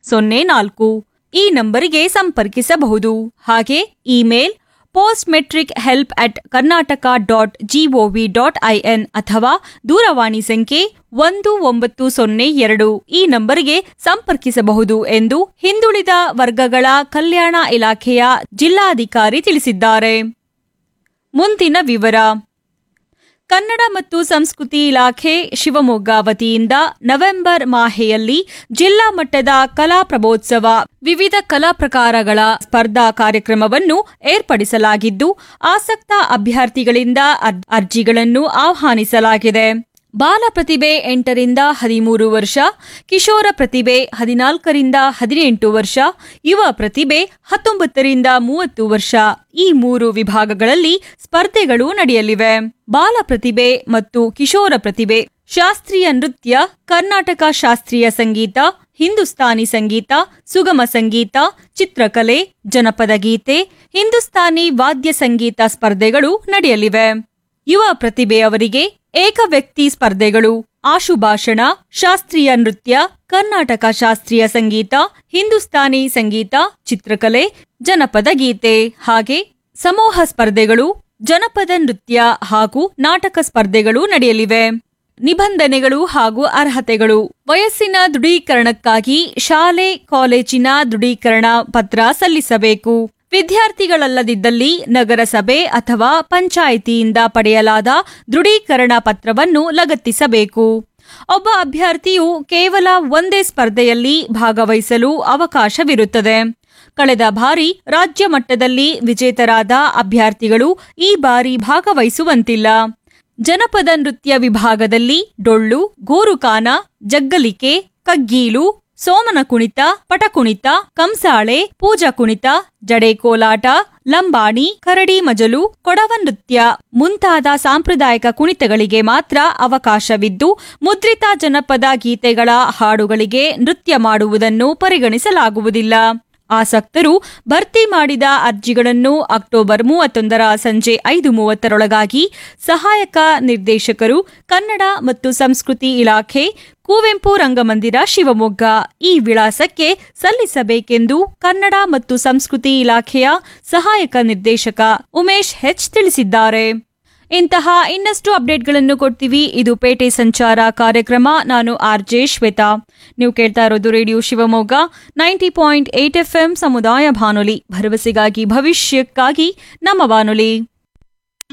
ಸೊನ್ನೆ ನಾಲ್ಕು ಈ ನಂಬರಿಗೆ ಸಂಪರ್ಕಿಸಬಹುದು ಹಾಗೆ email post matric help at Karnataka dot G O V dot I N ಅಥವಾ ದೂರವಾಣಿ ಸಂಖ್ಯೆ ಒಂದು ಒಂಬತ್ತು ಸೊನ್ನೆ ಎರಡು ಈ ನಂಬರಿಗೆ ಸಂಪರ್ಕಿಸಬಹುದು ಎಂದು ಹಿಂದುಳಿದ ವರ್ಗಗಳ ಕಲ್ಯಾಣ ಇಲಾಖೆಯ ಜಿಲ್ಲಾಧಿಕಾರಿ ತಿಳಿಸಿದ್ದಾರೆ ಮುಂದಿನ ವಿವರ ಕನ್ನಡ ಮತ್ತು ಸಂಸ್ಕೃತಿ ಇಲಾಖೆ ಶಿವಮೊಗ್ಗ ವತಿಯಿಂದ ನವೆಂಬರ್ ಮಾಹೆಯಲ್ಲಿ ಜಿಲ್ಲಾ ಮಟ್ಟದ ಕಲಾ ಪ್ರಭೋತ್ಸವ ವಿವಿಧ ಕಲಾ ಪ್ರಕಾರಗಳ ಸ್ಪರ್ಧಾ ಕಾರ್ಯಕ್ರಮವನ್ನು ಏರ್ಪಡಿಸಲಾಗಿದ್ದು ಆಸಕ್ತ ಅಭ್ಯರ್ಥಿಗಳಿಂದ ಅರ್- ಅರ್ಜಿಗಳನ್ನು ಆಹ್ವಾನಿಸಲಾಗಿದೆ ಬಾಲ ಪ್ರತಿಭೆ ಎಂಟರಿಂದ ಹದಿಮೂರು ವರ್ಷ ಕಿಶೋರ ಪ್ರತಿಭೆ ಹದಿನಾಲ್ಕರಿಂದ ಹದಿನೆಂಟು ವರ್ಷ ಯುವ ಪ್ರತಿಭೆ ಹತ್ತೊಂಬತ್ತರಿಂದ ಮೂವತ್ತು ವರ್ಷ ಈ ಮೂರು ವಿಭಾಗಗಳಲ್ಲಿ ಸ್ಪರ್ಧೆಗಳು ನಡೆಯಲಿವೆ ಬಾಲ ಪ್ರತಿಭೆ ಮತ್ತು ಕಿಶೋರ ಪ್ರತಿಭೆ ಶಾಸ್ತ್ರೀಯ ನೃತ್ಯ ಕರ್ನಾಟಕ ಶಾಸ್ತ್ರೀಯ ಸಂಗೀತ ಹಿಂದೂಸ್ತಾನಿ ಸಂಗೀತ ಸುಗಮ ಸಂಗೀತ ಚಿತ್ರಕಲೆ ಜನಪದ ಗೀತೆ ಹಿಂದೂಸ್ತಾನಿ ವಾದ್ಯ ಸಂಗೀತ ಸ್ಪರ್ಧೆಗಳು ನಡೆಯಲಿವೆ ಯುವ ಪ್ರತಿಭೆಯವರಿಗೆ ಏಕ ವ್ಯಕ್ತಿ ಸ್ಪರ್ಧೆಗಳು ಆಶುಭಾಷಣ ಶಾಸ್ತ್ರೀಯ ನೃತ್ಯ ಕರ್ನಾಟಕ ಶಾಸ್ತ್ರೀಯ ಸಂಗೀತ ಹಿಂದೂಸ್ತಾನಿ ಸಂಗೀತ ಚಿತ್ರಕಲೆ ಜನಪದ ಗೀತೆ ಹಾಗೆ ಸಮೂಹ ಸ್ಪರ್ಧೆಗಳು ಜನಪದ ನೃತ್ಯ ಹಾಗೂ ನಾಟಕ ಸ್ಪರ್ಧೆಗಳು ನಡೆಯಲಿವೆ ನಿಬಂಧನೆಗಳು ಹಾಗೂ ಅರ್ಹತೆಗಳು ವಯಸ್ಸಿನ ದೃಢೀಕರಣಕ್ಕಾಗಿ ಶಾಲೆ ಕಾಲೇಜಿನ ದೃಢೀಕರಣ ಪತ್ರ ಸಲ್ಲಿಸಬೇಕು ವಿದ್ಯಾರ್ಥಿಗಳಲ್ಲದಿದ್ದಲ್ಲಿ ನಗರಸಭೆ ಅಥವಾ ಪಂಚಾಯಿತಿಯಿಂದ ಪಡೆಯಲಾದ ದೃಢೀಕರಣ ಪತ್ರವನ್ನು ಲಗತ್ತಿಸಬೇಕು ಒಬ್ಬ ಅಭ್ಯರ್ಥಿಯು ಕೇವಲ ಒಂದೇ ಸ್ಪರ್ಧೆಯಲ್ಲಿ ಭಾಗವಹಿಸಲು ಅವಕಾಶವಿರುತ್ತದೆ ಕಳೆದ ಬಾರಿ ರಾಜ್ಯ ಮಟ್ಟದಲ್ಲಿ ವಿಜೇತರಾದ ಅಭ್ಯರ್ಥಿಗಳು ಈ ಬಾರಿ ಭಾಗವಹಿಸುವಂತಿಲ್ಲ ಜನಪದ ನೃತ್ಯ ವಿಭಾಗದಲ್ಲಿ ಡೊಳ್ಳು ಗೋರುಕಾನ ಜಗ್ಗಲಿಕೆ ಕಗ್ಗೀಲು ಸೋಮನ ಕುಣಿತ ಪಟಕುಣಿತ ಕಂಸಾಳೆ ಪೂಜಾ ಕುಣಿತ ಜಡೆ ಕೋಲಾಟ ಲಂಬಾಣಿ ಕರಡಿ ಮಜಲು ಕೊಡವ ನೃತ್ಯ ಮುಂತಾದ ಸಾಂಪ್ರದಾಯಿಕ ಕುಣಿತಗಳಿಗೆ ಮಾತ್ರ ಅವಕಾಶವಿದ್ದು ಮುದ್ರಿತ ಜನಪದ ಗೀತೆಗಳ ಹಾಡುಗಳಿಗೆ ನೃತ್ಯ ಮಾಡುವುದನ್ನು ಪರಿಗಣಿಸಲಾಗುವುದಿಲ್ಲ ಆಸಕ್ತರು ಭರ್ತಿ ಮಾಡಿದ ಅರ್ಜಿಗಳನ್ನು ಅಕ್ಟೋಬರ್ ಮೂವತ್ತೊಂದರ ಸಂಜೆ ಐದು ಮೂವತ್ತರೊಳಗಾಗಿ ಸಹಾಯಕ ನಿರ್ದೇಶಕರು ಕನ್ನಡ ಮತ್ತು ಸಂಸ್ಕೃತಿ ಇಲಾಖೆ ಕುವೆಂಪು ರಂಗಮಂದಿರ ಶಿವಮೊಗ್ಗ ಈ ವಿಳಾಸಕ್ಕೆ ಸಲ್ಲಿಸಬೇಕೆಂದು ಕನ್ನಡ ಮತ್ತು ಸಂಸ್ಕೃತಿ ಇಲಾಖೆಯ ಸಹಾಯಕ ನಿರ್ದೇಶಕ ಉಮೇಶ್ ಹೆಚ್ ತಿಳಿಸಿದ್ದಾರೆ ಇಂತಹ ಇನ್ನಷ್ಟು ಅಪ್ಡೇಟ್ಗಳನ್ನು ಕೊಡ್ತೀವಿ ಇದು ಪೇಟೆ ಸಂಚಾರ ಕಾರ್ಯಕ್ರಮ ನಾನು ಆರ್ ಜೆ ಶ್ವೇತಾ ನೀವು ಕೇಳ್ತಾ ಇರೋದು radio Shivamogga ninety point eight F ಸಮುದಾಯ ಬಾನುಲಿ ಭರವಸೆಗಾಗಿ ಭವಿಷ್ಯಕ್ಕಾಗಿ ನಮ್ಮ ಬಾನುಲಿ